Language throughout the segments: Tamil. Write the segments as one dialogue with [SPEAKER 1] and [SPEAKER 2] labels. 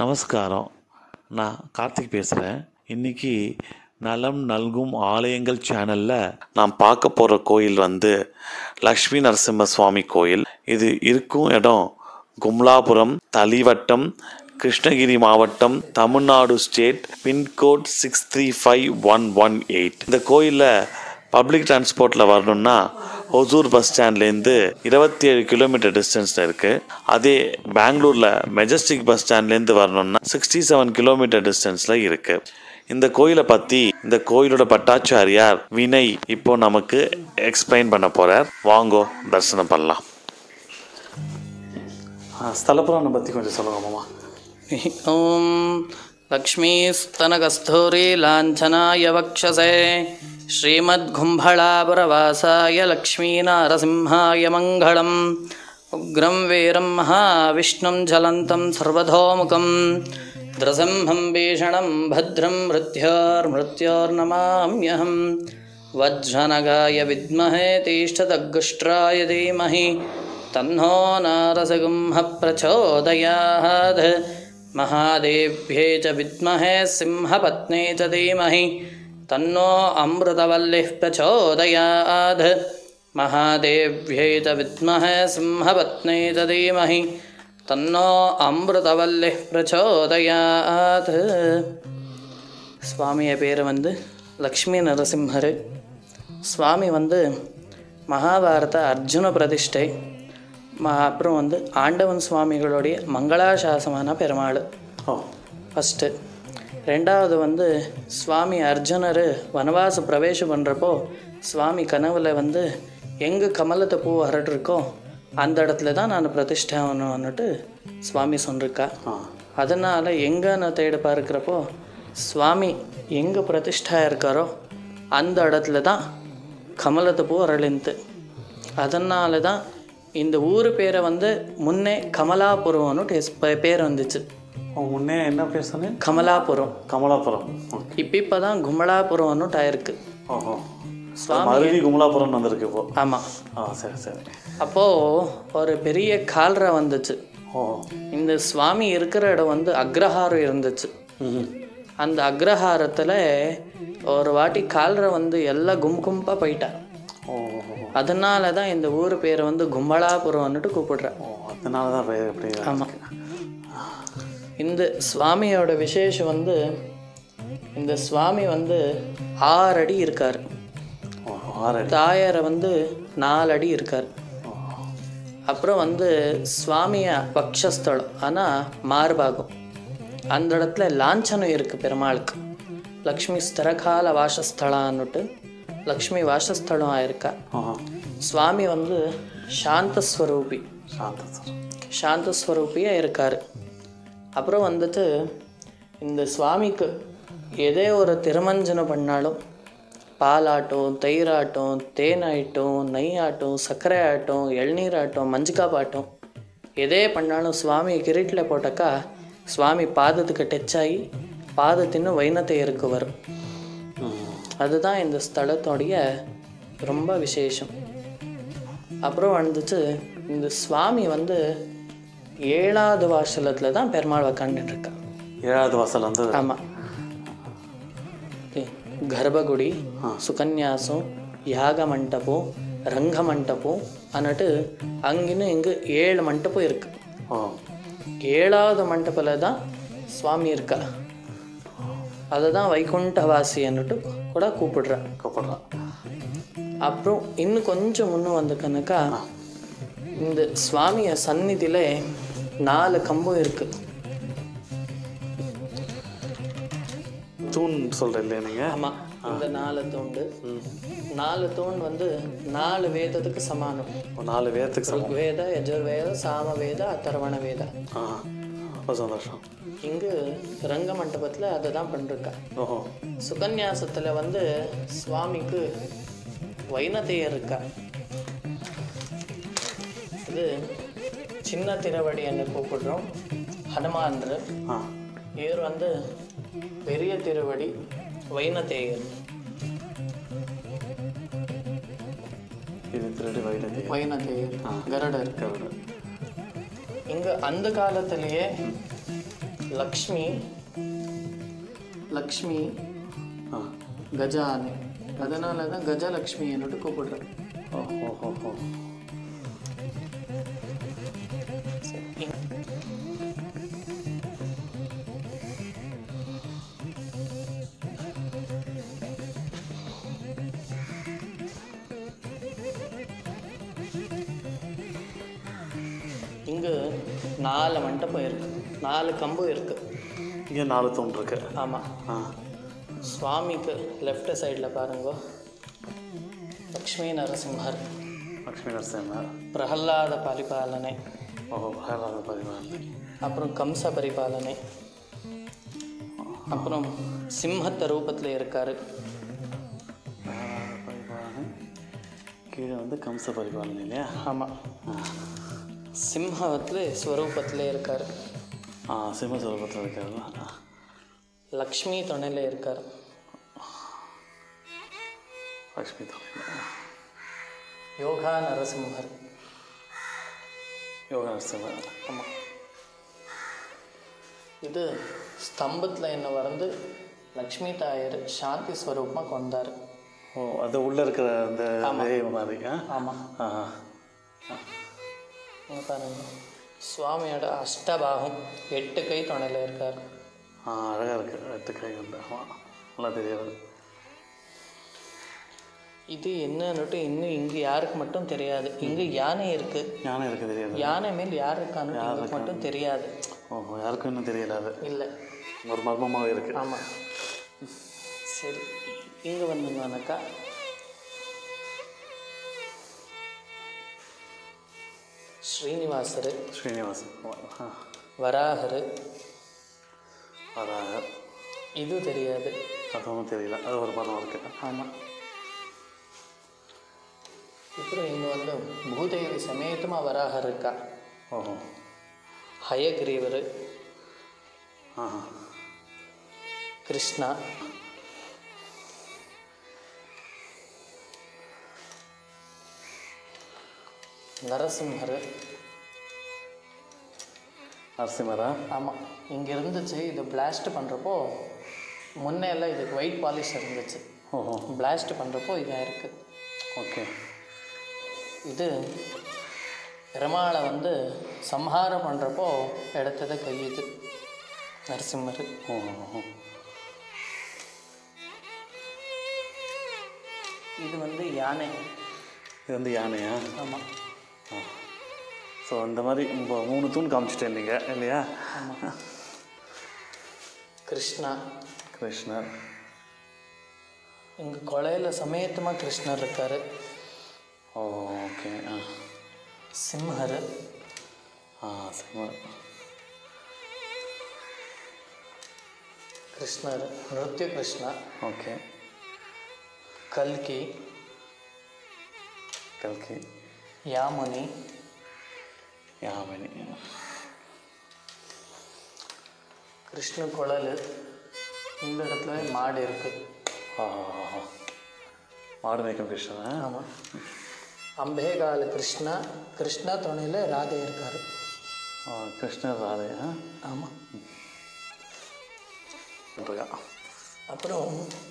[SPEAKER 1] நமஸ்காரம் நான் கார்த்திக் பேசுகிறேன் இன்னைக்கு நலம் நல்கும் ஆலயங்கள் சேனலில் நான் பார்க்க போகிற கோயில் வந்து லக்ஷ்மி நரசிம்ம சுவாமி கோயில் இது இருக்கும் இடம் கும்லாபுரம் தளிவட்டம் கிருஷ்ணகிரி மாவட்டம் Tamil Nadu state pincode six three five one one eight இந்த கோயிலில் பப்ளிக் டிரான்ஸ்போர்ட்டில் வரணும்னா ஒசூர் பஸ் ஸ்டாண்ட்லேருந்து இருபத்தி ஏழு கிலோமீட்டர் டிஸ்டன்ஸில் இருக்குது அதே பெங்களூரில் மெஜஸ்டிக் பஸ் ஸ்டாண்ட்லேருந்து வரணும்னா சிக்ஸ்டி செவன் கிலோமீட்டர் டிஸ்டன்ஸில் இருக்குது இந்த கோயிலை பற்றி இந்த கோயிலோட பட்டாச்சாரியார் வினய் இப்போ நமக்கு எக்ஸ்பிளைன் பண்ண போகிறார் வாங்கோ தரிசனம் பண்ணலாம் ஸ்தலபுராணம் பற்றி கொஞ்சம் சொல்லுங்க மாமா
[SPEAKER 2] ॐ लक्ष्मीस्तनकस्थूरी लाञ्छनाय वक्षसे श्रीमद्गुम्भळापुरवासाय लक्ष्मीनारसिंहाय मङ्गलम् उग्रं वीरं महाविष्णुं ज्वलन्तं सर्वतोमुखं द्रसिंहं भीषणं भद्रं मृत्योर्मृत्योर्नमाम्यहं वज्रनगाय विद्महे तीष्ठदग्गुष्ट्राय धीमहि तन्नो नारसगुंहः प्रचोदयात् महादेव्यै च विद्महे सिंहपत्नी च धीमहि तन्नो अमृतवल्लिः प्रचोदयात् महादेव्यै च विद्महे सिंहपत्नी च धीमहि तन्नो अमृतवल्लिः प्रचोदयात् சுவாமிய பேர் வந்து லக்ஷ்மி நரசிம்மர் சுவாமி வந்து மகாபாரத அர்ஜுன பிரதிஷ்டை ம அப்புறம் வந்து ஆண்டவன் சுவாமிகளுடைய மங்களாசாசமான பெருமாள்
[SPEAKER 1] ஓ
[SPEAKER 2] ஃபஸ்ட்டு ரெண்டாவது வந்து சுவாமி அர்ஜுனர் வனவாச பிரவேசம் பண்ணுறப்போ சுவாமி கனவுல வந்து எங்கே கமலத்தை பூ வரட்டிருக்கோ அந்த இடத்துல தான் நான் பிரதிஷ்டை ஆகணும்னுட்டு சுவாமி சொல்லிருக்கா
[SPEAKER 1] ஆ
[SPEAKER 2] அதனால் எங்கே நான் தேடி பார்க்குறப்போ சுவாமி எங்கே பிரதிஷ்டா இருக்காரோ அந்த இடத்துல தான் கமலத்து பூ அரளிந்து அதனால தான் இந்த ஊர் பேரை வந்து முன்னே கமலாபுரம்னு டேஸ் பே- பேர் வந்துச்சு
[SPEAKER 1] ஓ முன்னே என்ன பேர் சொன்னேன்
[SPEAKER 2] கமலாபுரம்
[SPEAKER 1] கமலாபுரம் ஓகே
[SPEAKER 2] இப்போ இப்போ தான் குமலாபுரம்னு ஆயிருக்கு
[SPEAKER 1] ஓஹோ
[SPEAKER 2] சுவாமி
[SPEAKER 1] மறுபடி குமலாபுரம் வந்திருக்கு இப்போ
[SPEAKER 2] ஆமாம்
[SPEAKER 1] ஆ சரி சரி
[SPEAKER 2] அப்போது ஒரு பெரிய கால்ரை வந்துச்சு
[SPEAKER 1] ஓ
[SPEAKER 2] இந்த சுவாமி இருக்கிற இடம் வந்து அக்ரஹாரம் இருந்துச்சு
[SPEAKER 1] ம்
[SPEAKER 2] அந்த அக்ரஹாரத்தில் ஒரு வாட்டி கால்ரை வந்து எல்லாம் கும் கும்பாக போயிட்டா
[SPEAKER 1] ஓ
[SPEAKER 2] அதனால தான் இந்த ஊர் பேரை வந்து கும்பலாபுரம்னுட்டு கூப்பிடுறேன்
[SPEAKER 1] ஓ அதனால தான் பேர் எப்படி
[SPEAKER 2] ஆமாம் இந்த சுவாமியோட விசேஷம் வந்து இந்த சுவாமி வந்து ஆறு அடி இருக்கார்
[SPEAKER 1] ஓ ஆறடி
[SPEAKER 2] தாயாரை வந்து நாலு அடி இருக்கார் அப்புறம் வந்து சுவாமிய பக்ஷஸ்தலம் ஆனால் மார்பாகம் அந்த இடத்துல லாஞ்சனம் இருக்குது பெருமாளுக்கு லக்ஷ்மி ஸ்திரகால வாசஸ்தலான்னுட்டு லக்ஷ்மி வாசஸ்தலம் ஆயிருக்கா
[SPEAKER 1] ஆஹா
[SPEAKER 2] சுவாமி வந்து சாந்தஸ்வரூபி
[SPEAKER 1] சாந்த சார்
[SPEAKER 2] சாந்தஸ்வரூபியாக இருக்கார் அப்புறம் வந்துட்டு இந்த சுவாமிக்கு எதே ஒரு திருமஞ்சனம் பண்ணாலும் பாலாட்டம் தயிராட்டம் தேனாயிட்டம் நெய் ஆட்டம் சர்க்கரை ஆட்டம் இளநீர் ஆட்டம் மஞ்சிக்காப்பாட்டம் எதே பண்ணாலும் சுவாமி கிரீட்டில் போட்டாக்கா சுவாமி பாதத்துக்கு டச் ஆகி பாதத்தின்னு வைணத்தையருக்கு வரும் அதுதான் இந்த ஸ்தலத்தோடைய ரொம்ப விசேஷம் அப்புறம் வந்துச்சு இந்த சுவாமி வந்து ஏழாவது வாசலத்தில் தான் பெருமாள் உக்காந்துட்டு இருக்கா
[SPEAKER 1] ஏழாவது வாசல் வந்து
[SPEAKER 2] ஆமாம் గర్భగుడి సుకన్యాసం యాగ మంటపం రంగ మంటపం అన్నట్టు அங்கின்னு இங்கு ஏழு மண்டபம் இருக்கு
[SPEAKER 1] ஓ
[SPEAKER 2] ஏழாவது மண்டபத்தில் தான் சுவாமி இருக்கா அதை தான் வைகுண்டவாசின்னுட்டு கூட கூப்பிடுறேன்
[SPEAKER 1] கூப்பிடுறான்
[SPEAKER 2] அப்புறம் இன்னும் கொஞ்சம் முன்ன வந்துக்கனாக்கா இந்த சுவாமிய சந்நிதியில் நாலு கம்பம் இருக்கு
[SPEAKER 1] தூண் சொல்கிறேன் இல்லையா நீங்கள்
[SPEAKER 2] ஆமாம் இந்த நாலு தூண்டு நாலு தூண் வந்து நாலு வேதத்துக்கு சமானம்
[SPEAKER 1] ஒரு நாலு வேதத்துக்கு சமம்
[SPEAKER 2] ருக்வேத யஜுர்வேத சாமவேத அதர்வண வேத
[SPEAKER 1] ஆ ரொம்ப சந்தோஷம்
[SPEAKER 2] இங்கு ரங்க மண்டபத்தில் அதை தான் பண்ணிருக்கா
[SPEAKER 1] ஓஹோ
[SPEAKER 2] சுகன்யாசத்தில் வந்து சுவாமிக்கு வைணத்தையர் இருக்கா இது சின்ன திருவடி என்று கூப்பிடுறோம் ஹனுமான்ரு
[SPEAKER 1] ஆ
[SPEAKER 2] இவர் வந்து பெரிய திருவடி வைணத்தேயர்
[SPEAKER 1] இது திருடி வைரதி
[SPEAKER 2] வைணத்தேயர் கருடர்
[SPEAKER 1] கருடு
[SPEAKER 2] இங்கே அந்த காலத்திலேயே லக்ஷ்மி லக்ஷ்மி
[SPEAKER 1] ஆ
[SPEAKER 2] கஜானு அதனால தான் கஜலக்ஷ்மி என்னட்டு கூப்பிடுறேன்
[SPEAKER 1] ஓ ஓ ஓ ஓ
[SPEAKER 2] இங்கே நாலு மண்டபம் இருக்கு நாலு கம்பு இருக்கு
[SPEAKER 1] இங்கே நாலு தூண் இருக்கு
[SPEAKER 2] ஆமாம்
[SPEAKER 1] ஆ
[SPEAKER 2] சுவாமிக்கு லெஃப்ட் சைடில் பாருங்க லக்ஷ்மி நரசிம்மர்
[SPEAKER 1] லக்ஷ்மி நரசிம்மர்
[SPEAKER 2] பிரகல்லாத பரிபாலனை
[SPEAKER 1] ஓ பகவான பரிமாறி
[SPEAKER 2] அப்புறம் கம்ச பரிபாலனை அப்புறம் சிம்மத்த ரூபத்தில் இருக்கார்
[SPEAKER 1] பரிபாலனை கீழே வந்து கம்ச பரிபாலனை இல்லையா
[SPEAKER 2] ஆமாம் சிம்மத்தில் ஸ்வரூபத்தில் இருக்கார்
[SPEAKER 1] ஆ சிம்ம சுரூபத்தில் இருக்காருல்ல ஆ.
[SPEAKER 2] லக்ஷ்மி துணையில் இருக்கார்
[SPEAKER 1] லக்ஷ்மி தொழில்
[SPEAKER 2] யோகா நரசிம்மர்
[SPEAKER 1] யோகா நரசிம்மர்
[SPEAKER 2] ஆமாம் இது ஸ்தம்பத்தில் என்ன வந்து லக்ஷ்மி தாயர் சாந்தி ஸ்வரூபமாக கொண்டார்
[SPEAKER 1] ஓ அது உள்ளே இருக்கிற அந்த தெய்வம் மாதிரி ஆ
[SPEAKER 2] ஆமாம்
[SPEAKER 1] ஆ
[SPEAKER 2] இங்கே பாருங்க சுவாமியோட அஷ்டபாகம் எட்டு கை துணையில் இருக்கார்
[SPEAKER 1] ஆ அழகாக இருக்குது எட்டு கை வந்து ஆமாம் நல்லா தெரியாது
[SPEAKER 2] இது என்னன்னுட்டு இன்னும் இங்கே யாருக்கு மட்டும் தெரியாது இங்கே யானை இருக்குது
[SPEAKER 1] ஞானம் இருக்குது தெரியாது
[SPEAKER 2] யானை மேல் யார் இருக்கான்னு எங்களுக்கு மட்டும் தெரியாது
[SPEAKER 1] ஓ யாருக்கும் இன்னும் தெரியல அது
[SPEAKER 2] இல்லை
[SPEAKER 1] ஒரு மர்மமாக இருக்குது
[SPEAKER 2] ஆமாம் சரி இங்கே வந்தோம்னாக்கா ஸ்ரீனிவாசர்
[SPEAKER 1] ஸ்ரீனிவாசன் ஆ
[SPEAKER 2] வராகர்
[SPEAKER 1] அதாக
[SPEAKER 2] இது தெரியாது
[SPEAKER 1] அது ஒன்றும் தெரியல அது ஒரு மரம் இருக்குது
[SPEAKER 2] ஆமாம் அப்புறம் இங்கே வந்து பூதேவி சமேதமாக வராகர் இருக்கா
[SPEAKER 1] ஓஹோ
[SPEAKER 2] ஹயக்ரீவர்
[SPEAKER 1] ஆ
[SPEAKER 2] கிருஷ்ணா நரசிம்மர்
[SPEAKER 1] நரசிம்மரா
[SPEAKER 2] ஆமாம் இங்கே இருந்துச்சு இது பிளாஸ்ட் பண்ணுறப்போ முன்னே எல்லாம் இதுக்கு ஒயிட் பாலிஷ் இருந்துச்சு
[SPEAKER 1] ஓஹோ
[SPEAKER 2] பிளாஸ்ட் பண்ணுறப்போ இதாக இருக்குது
[SPEAKER 1] ஓகே
[SPEAKER 2] இது பெருமாளை வந்து சம்ஹாரம் பண்ணுறப்போ எடுத்தது கை இது நரசிம்மர்
[SPEAKER 1] ஓஹோ
[SPEAKER 2] இது வந்து யானை
[SPEAKER 1] இது வந்து யானையா
[SPEAKER 2] ஆமாம்
[SPEAKER 1] ஸோ இந்த மாதிரி மூ- மூணு தூண் காமிச்சிட்டேன் நீங்கள் இல்லையா
[SPEAKER 2] ஆமாம் கிருஷ்ணா
[SPEAKER 1] கிருஷ்ணர்
[SPEAKER 2] இங்கே கொலையில் சமேத்தமாக கிருஷ்ணர் இருக்கார்
[SPEAKER 1] ஓ ஓகே ஆ
[SPEAKER 2] சிம்மர்
[SPEAKER 1] ஆ சிம்மர்
[SPEAKER 2] கிருஷ்ணர் நிருத்ய கிருஷ்ணா
[SPEAKER 1] ஓகே
[SPEAKER 2] கல்கி
[SPEAKER 1] கல்கி
[SPEAKER 2] யாமுனி
[SPEAKER 1] யாமினி
[SPEAKER 2] கிருஷ்ண குழல் இந்த இடத்துல மாடு இருக்குது
[SPEAKER 1] ஆ மாடு மேய்க்கும் கிருஷ்ணனா
[SPEAKER 2] ஆமாம் அம்பேகால கிருஷ்ணா கிருஷ்ணா துணையில் ராதே இருக்கார்
[SPEAKER 1] ஆ கிருஷ்ணர் ராதையா
[SPEAKER 2] ஆமாம்
[SPEAKER 1] இருக்கா
[SPEAKER 2] அப்புறம்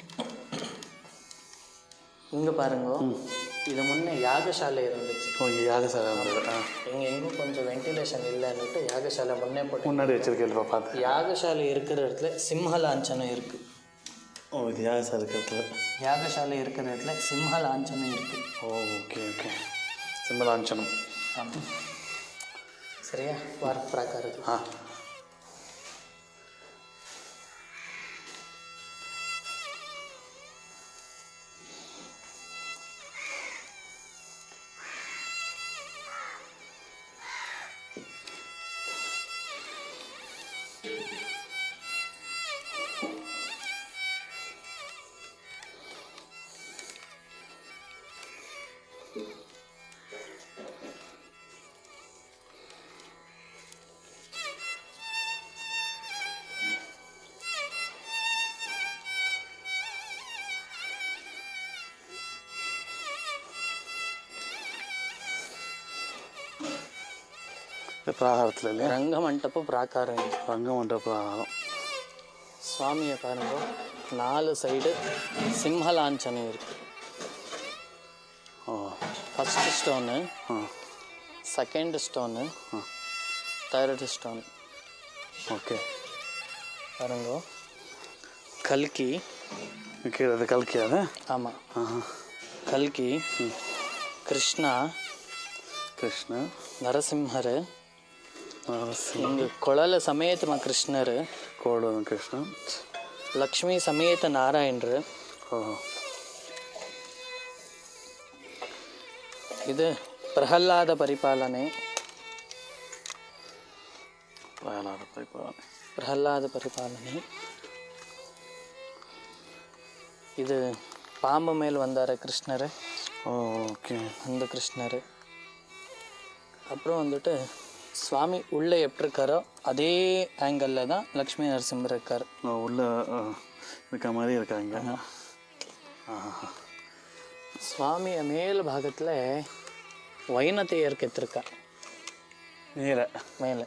[SPEAKER 2] இங்கே பாருங்க இது முன்னே யாகசாலை இருந்துச்சு
[SPEAKER 1] ஓ இங்கே யாகசாலை இருந்தது ஆ
[SPEAKER 2] இங்கே எங்கும் கொஞ்சம் வென்டிலேஷன் இல்லைன்னுட்டு யாகசாலை முன்னே போட்டு
[SPEAKER 1] முன்னாடி வச்சிருக்கேன் பார்த்து
[SPEAKER 2] யாகசாலை இருக்கிற இடத்துல சிம்மலாஞ்சனம் இருக்குது
[SPEAKER 1] ஓ இது யாகசாலை இருக்கிறது
[SPEAKER 2] யாகசாலை இருக்கிற இடத்துல சிம்மலாஞ்சனம் இருக்குது
[SPEAKER 1] ஓ ஓகே ஓகே சிம்மலாஞ்சனம்
[SPEAKER 2] ஆமாம் சரியா வார பிராக்காரது
[SPEAKER 1] ஆ இது பிராகாரத்தில் இல்லையா
[SPEAKER 2] ರಂಗ ಮಂಟಪ ಪ್ರಾಕಾರ ಇದೆ
[SPEAKER 1] ரங்கமன்ற பிராகாரம்
[SPEAKER 2] ಸ್ವಾಮಿಯ ಪಾருங்க நாலு சைடு சிம்மலாஞ்சனை இருக்கு
[SPEAKER 1] ஓ
[SPEAKER 2] ஃபஸ்ட்டு ஸ்டோனு
[SPEAKER 1] ஆ
[SPEAKER 2] second stone third stone
[SPEAKER 1] okay
[SPEAKER 2] பாருங்க கல்கி
[SPEAKER 1] கீழே இது கல்கியாது
[SPEAKER 2] ஆமாம்
[SPEAKER 1] ஆஹா
[SPEAKER 2] கல்கி கிருஷ்ணா
[SPEAKER 1] கிருஷ்ண
[SPEAKER 2] நரசிம்மர்
[SPEAKER 1] நரசிம்ம
[SPEAKER 2] இங்கே குழல சமேத கிருஷ்ணர்
[SPEAKER 1] கோடு கிருஷ்ணன்
[SPEAKER 2] லக்ஷ்மி சமேத நாராயணர்
[SPEAKER 1] ஓ
[SPEAKER 2] இது பிரகல்லாத பரிபாலனை
[SPEAKER 1] பிரகலாத பரிபாலனை
[SPEAKER 2] பிரகல்லாத பரிபாலனை இது பாம்பு மேல் வந்தார கிருஷ்ணர்
[SPEAKER 1] ஓ ஓகே
[SPEAKER 2] அந்த கிருஷ்ணர் அப்புறம் வந்துட்டு சுவாமி உள்ளே எப்படி இருக்காரோ அதே ஆங்கிளில் தான் லக்ஷ்மி நரசிம்மர் இருக்கார்
[SPEAKER 1] ஓ, உள்ள ஆ, இருக்க மாதிரி இருக்காங்க ஆஹா
[SPEAKER 2] சுவாமிய மேல் பாகத்தில் வைனத்தையர் கெத்திருக்கா
[SPEAKER 1] நீரை
[SPEAKER 2] மேலே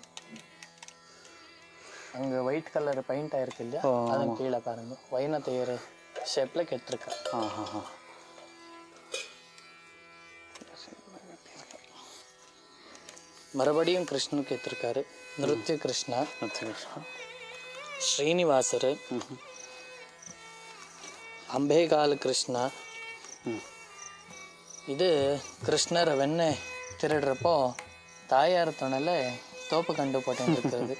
[SPEAKER 2] அங்கே ஒயிட் கலர் பெயிண்ட் ஆயிருக்கு இல்லையா அது கீழே பாருங்க வைனத்தையர் ஷேப்பில் கெத்திருக்கா
[SPEAKER 1] ஆஹா
[SPEAKER 2] மறுபடியும் கிருஷ்ணன் கெத்திருக்காரு நிருத்ய கிருஷ்ணா
[SPEAKER 1] கிருஷ்ணா
[SPEAKER 2] ஸ்ரீனிவாசர் அம்பேகால் கிருஷ்ணா
[SPEAKER 1] ம்.
[SPEAKER 2] இது கிருஷ்ணரை வெண்ணெய் திருடுறப்போ தாயார் துணையில் தோப்பு கண்டு போட்டு இருக்கிறது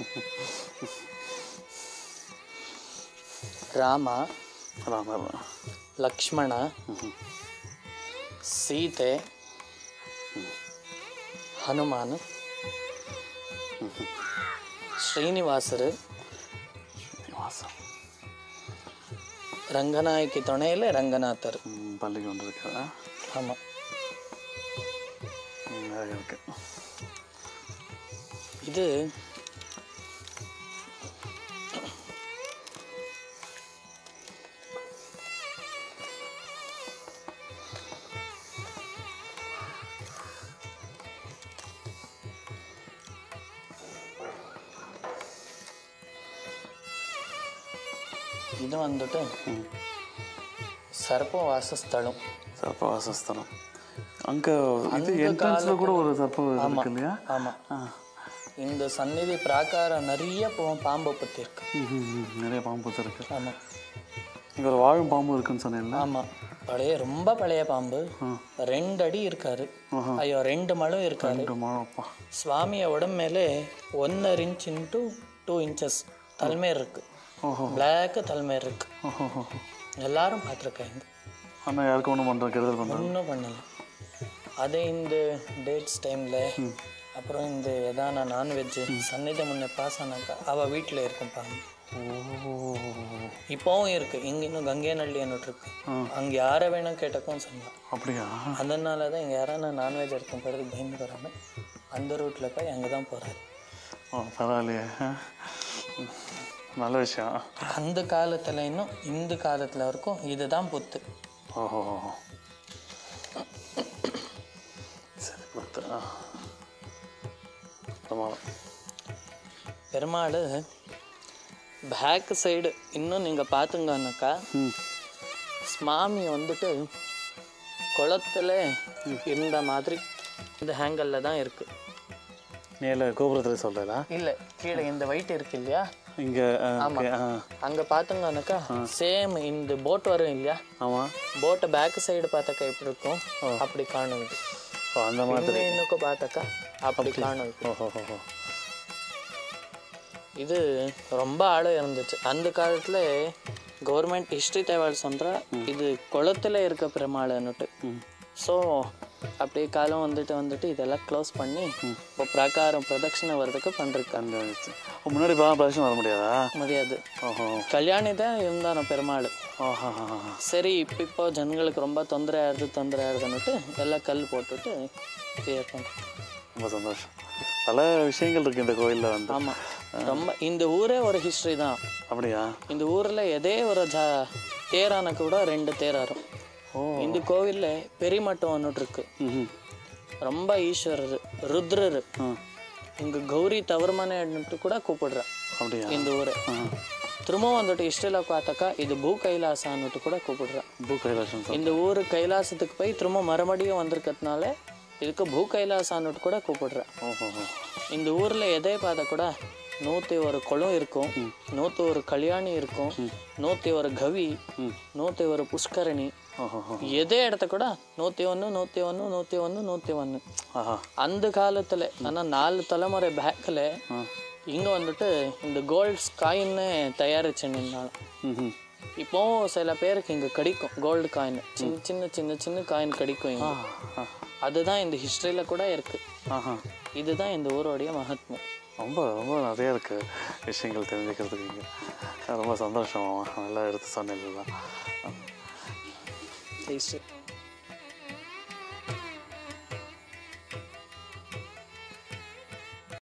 [SPEAKER 2] ராமா
[SPEAKER 1] ராமர்
[SPEAKER 2] ಲಕ್ಷ್ಮಣ ಸೀತೆ ಹನುಮಾನ್ ಶ್ರೀನಿವಾಸರು
[SPEAKER 1] ಶ್ರೀನಿವಾಸ
[SPEAKER 2] ರಂಗನಾಯಕಿ ತೊಣೆಯಲ್ಲೇ ರಂಗನಾಥರು
[SPEAKER 1] ம், பள்ளிக்கு வந்திருக்கா
[SPEAKER 2] ஆமாம்
[SPEAKER 1] நிறைய இருக்கு
[SPEAKER 2] இது இது வந்துட்டு சர்ப்ப வாசஸ்தலம்
[SPEAKER 1] சர்ப்ப வாசஸ்தலம் அங்கே இது என்ட்ரன்ஸில் கூட ஒரு சர்ப்பம் இருக்கு இல்லையா
[SPEAKER 2] ஆமாம்
[SPEAKER 1] ஆ
[SPEAKER 2] இந்த சந்நிதி பிராகாரம் நிறைய பா- பாம்பு பற்றி இருக்கு
[SPEAKER 1] ம், ம், ம். நிறைய பாம்பு இருக்கு
[SPEAKER 2] ஆமாம்
[SPEAKER 1] இங்கே ஒரு வாழும் பாம்பு இருக்குன்னு சொன்னேன்ல
[SPEAKER 2] ஆமாம் பழைய ரொம்ப பழைய பாம்பு ரெண்டு அடி இருக்காரு ஐயோ ரெண்டு மழும் இருக்காரு
[SPEAKER 1] ரெண்டு மழப்பா
[SPEAKER 2] சுவாமிய உடம்பு மேலே ஒன்னரை இன்ச் இன்ட்டு டூ இன்ச்சஸ் தல்மேர் இருக்கு
[SPEAKER 1] ஓஹோ
[SPEAKER 2] பிளாக் தல்மேர் இருக்கு
[SPEAKER 1] ஓஹோ
[SPEAKER 2] எல்லாரும் பார்த்துருக்காங்க
[SPEAKER 1] ஆனால் யாருக்கும் ஒன்றும் பண்ணுறோம் கெடுதல் பண்ணுறோம்
[SPEAKER 2] ஒன்றும் பண்ணல அதே இந்த டேட்ஸ் டைமில் அப்புறம் இந்த எதான நான்வெஜ் சந்நிதி முன்னே பாஸ் ஆனாக்கா அவள் வீட்டில் இருக்கும் பாருங்க இப்போவும் இருக்கு இங்க இன்னும் கங்கேநள்ளி இருக்கு அங்கே யாரை வேணும் கேட்டக்கும் சொல்லலாம்
[SPEAKER 1] அப்படியா
[SPEAKER 2] அதனால தான் இங்கே யாரான நான்வெஜ் எடுக்கும் பிறகு பயந்து வராமல் அந்த ரூட்டில் போய் அங்கே தான் போகிறாரு
[SPEAKER 1] ஓ பரவாயில்லையே நல்ல விஷயம்
[SPEAKER 2] அந்த காலத்தில் இன்னும் இந்த காலத்தில் வரைக்கும் இதுதான் புத்து
[SPEAKER 1] ஓஹோ சரி கொடுத்து ஆ பிரமாதம்
[SPEAKER 2] பெருமாள் பேக் சைடு இன்னும் நீங்கள் பார்த்துங்கன்னாக்கா
[SPEAKER 1] ம்
[SPEAKER 2] ஸ்வாமி வந்துட்டு குளத்துல இருந்த மாதிரி இந்த ஹேங்கலில் தான் இருக்கு
[SPEAKER 1] மேலே கோபுரத்தில் சொல்கிறதா
[SPEAKER 2] இல்லை கீழே இந்த வெயிட் இருக்கு இல்லையா
[SPEAKER 1] இங்கே ஓகே ஆ
[SPEAKER 2] அங்கே பார்த்துங்கன்னாக்கா சேம் இந்த போட் வரும் இல்லையா
[SPEAKER 1] ஆமாம்
[SPEAKER 2] போட்டை பேக் சைடு பார்த்தாக்கா எப்படி இருக்கும் அப்படி காணும் இது
[SPEAKER 1] ஓ அந்த மாதிரி
[SPEAKER 2] இன்னுக்கு பார்த்தாக்கா அப்படி காணும் இது.
[SPEAKER 1] ஓஹோ ஓஹோ
[SPEAKER 2] இது ரொம்ப ஆழம் இருந்துச்சு அந்த காலத்தில் கவர்மெண்ட் ஹிஸ்ட்ரி தேவால் சொல்கிறா இது குளத்துல இருக்க பெருமாள்னுட்டு ஸோ அப்படியே காலம் வந்துட்டு வந்துட்டு இதெல்லாம் க்ளோஸ் பண்ணி இப்போ பிரகாரம் பிரதட்சணை வர்றதுக்கு பண்ணிருக்காங்க
[SPEAKER 1] அந்த இது. ஓ, முன்னாடி பா பிரச்சனை வர முடியாதா
[SPEAKER 2] முடியாது
[SPEAKER 1] ஓஹோ
[SPEAKER 2] கல்யாணி தான் இருந்தானோ பெருமாள்
[SPEAKER 1] ஓஹோ
[SPEAKER 2] சரி இப்போ இப்போ ஜனங்களுக்கு ரொம்ப தொந்தரை ஆகுது தொந்தரை ஆகுதுன்னுட்டு எல்லாம் கல் போட்டுட்டு கிளியர் பண்ணுறோம்
[SPEAKER 1] ரொம்ப சந்தோஷம் பல விஷயங்கள் இருக்குது இந்த கோயிலில் வந்து
[SPEAKER 2] ஆமாம் ரொம்ப இந்த ஊரே ஒரு ஹிஸ்ட்ரி தான்
[SPEAKER 1] அப்படியா
[SPEAKER 2] இந்த ஊரில் எதே ஒரு ஜா தேரான கூட ரெண்டு தேராரும்
[SPEAKER 1] ஓ
[SPEAKER 2] இந்த கோவிலில் பெரியமட்டம் ஒன்று இருக்கு
[SPEAKER 1] ம்
[SPEAKER 2] ரொம்ப ஈஸ்வரர் ருத்ரர்
[SPEAKER 1] ம்
[SPEAKER 2] இங்கே கௌரி தவறுமனைன்னுட்டு கூட கூப்பிடுறா
[SPEAKER 1] அப்படியா
[SPEAKER 2] இந்த ஊரை திரும்பவும் வந்துட்டு இஷ்டில் பார்த்தாக்கா இது பூ கைலாசான்னுட்டு கூட கூப்பிடுறா
[SPEAKER 1] பூ கைலாசம் சார்
[SPEAKER 2] இந்த ஊர் கைலாசத்துக்கு போய் திரும்ப மறுபடியும் வந்திருக்கிறதுனால இதுக்கு பூ கைலாசான்னுட்டு கூட கூப்பிடுறா
[SPEAKER 1] ஓஹோ
[SPEAKER 2] இந்த ஊரில் எதை பார்த்தா கூட நூற்றி ஒரு குளம் இருக்கும் நூற்றி ஒரு கல்யாணி இருக்கும் நூற்றி ஒரு கவி நூற்றி ஒரு புஷ்கரணி
[SPEAKER 1] ஓஹோ
[SPEAKER 2] எதே இடத்த கூட நூற்றி ஒன்று நூற்றி ஒன்று நூற்றி ஒன்று நூற்றி ஒன்று
[SPEAKER 1] ஆஹா
[SPEAKER 2] அந்த காலத்தில் ஆனால் நாலு தலைமுறை பேக்கில் இங்கே வந்துட்டு இந்த கோல்ட்ஸ் காயின்னு தயாரிச்சு நின்னாலும்
[SPEAKER 1] ம்
[SPEAKER 2] இப்போ சில பேருக்கு இங்கே கிடைக்கும் கோல்டு காயின் சின்ன சின்ன சின்ன சின்ன காயின் கிடைக்கும் இங்க அதுதான் இந்த ஹிஸ்ட்ரியில் கூட இருக்குது
[SPEAKER 1] ஆஹா
[SPEAKER 2] இதுதான் இந்த ஊரோடைய மகத்வம்
[SPEAKER 1] ரொம்ப ரொம்ப நிறைய இருக்குது விஷயங்கள் தெரிஞ்சுக்கிறதுக்கு இங்கே ரொம்ப சந்தோஷம் நல்லா எடுத்து சொன்னது தான்
[SPEAKER 2] ஹிஸ்ட்ரி